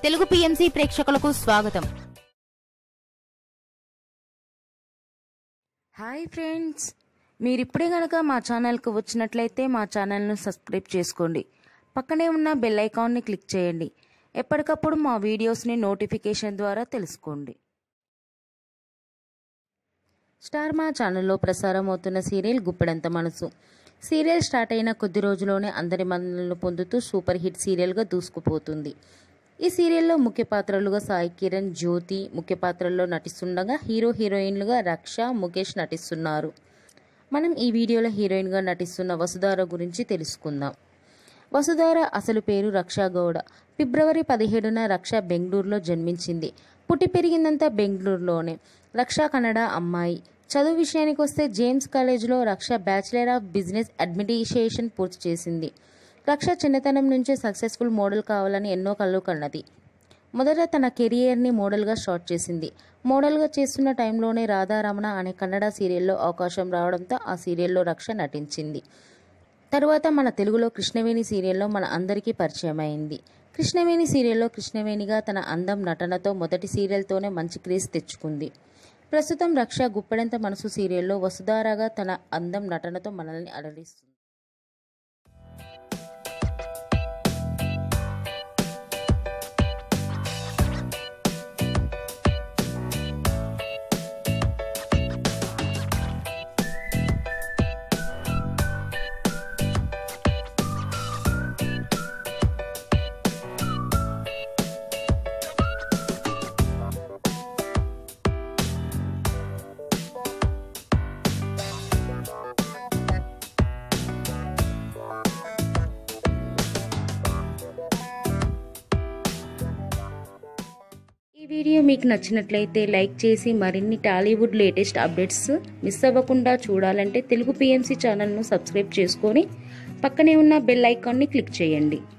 Telugu PMC ప్రేక్షకులకు స్వాగతం hi friends మీరు ఇప్పుడే కనుక మా ఛానల్కి వచ్చినట్లయితే మా ఛానల్ను సబ్స్క్రైబ్ చేసుకోండి పక్కనే ఉన్న బెల్ ఐకాన్ని క్లిక్ చేయండి ఎప్పటికప్పుడు మా వీడియోస్ని నోటిఫికేషన్ ద్వారా తెలుసుకోండి స్టార్ మా ఛానల్లో ప్రసారం అవుతున్న సీరియల్ గుప్పెడంత మనసు సీరియల్ స్టార్ట్ అయిన కొద్ది రోజుల్లోనే అందరి మన్నలను పొందుతూ సూపర్ హిట్ సీరియల్గా దూసుకుపోతుంది ఈ సీరియల్లో ముఖ్య పాత్రలుగా సాయి కిరణ్ జ్యోతి ముఖ్య పాత్రల్లో నటిస్తుండగా హీరో హీరోయిన్లుగా రక్ష ముఖేష్ నటిస్తున్నారు మనం ఈ వీడియోలో హీరోయిన్గా నటిస్తున్న వసుధార గురించి తెలుసుకుందాం వసుధార అసలు పేరు రక్షా గౌడ ఫిబ్రవరి పదిహేడున రక్ష బెంగళూరులో జన్మించింది పుట్టి పెరిగిందంతా బెంగళూరులోనే రక్ష కన్నడ అమ్మాయి చదువు విషయానికి వస్తే జేమ్స్ కాలేజ్లో రక్ష బ్యాచిలర్ ఆఫ్ బిజినెస్ అడ్మినిస్ట్రేషన్ పూర్తి చేసింది రక్ష చిన్నతనం నుంచే సక్సెస్ఫుల్ మోడల్ కావాలని ఎన్నో కళ్ళు కన్నది మొదట తన కెరియర్ని మోడల్గా స్టార్ట్ చేసింది మోడల్గా చేస్తున్న టైంలోనే రాధారమణ అనే కన్నడ సీరియల్లో అవకాశం రావడంతో ఆ సీరియల్లో రక్ష నటించింది తరువాత మన తెలుగులో కృష్ణవేణి సీరియల్లో మన అందరికీ పరిచయం అయింది కృష్ణవేణి సీరియల్లో కృష్ణవేణిగా తన అందం నటనతో మొదటి సీరియల్తోనే మంచి క్రేజ్ తెచ్చుకుంది ప్రస్తుతం రక్ష గుప్పెడంత మనసు సీరియల్లో వసుధారాగా తన అందం నటనతో మనల్ని అలరిస్తుంది ఈ వీడియో మీకు నచ్చినట్లయితే లైక్ చేసి మరిన్ని టాలీవుడ్ లేటెస్ట్ అప్డేట్స్ మిస్ అవ్వకుండా చూడాలంటే తెలుగు పిఎంసి ఛానల్ను సబ్స్క్రైబ్ చేసుకొని పక్కనే ఉన్న బెల్ ఐకాన్ని క్లిక్ చేయండి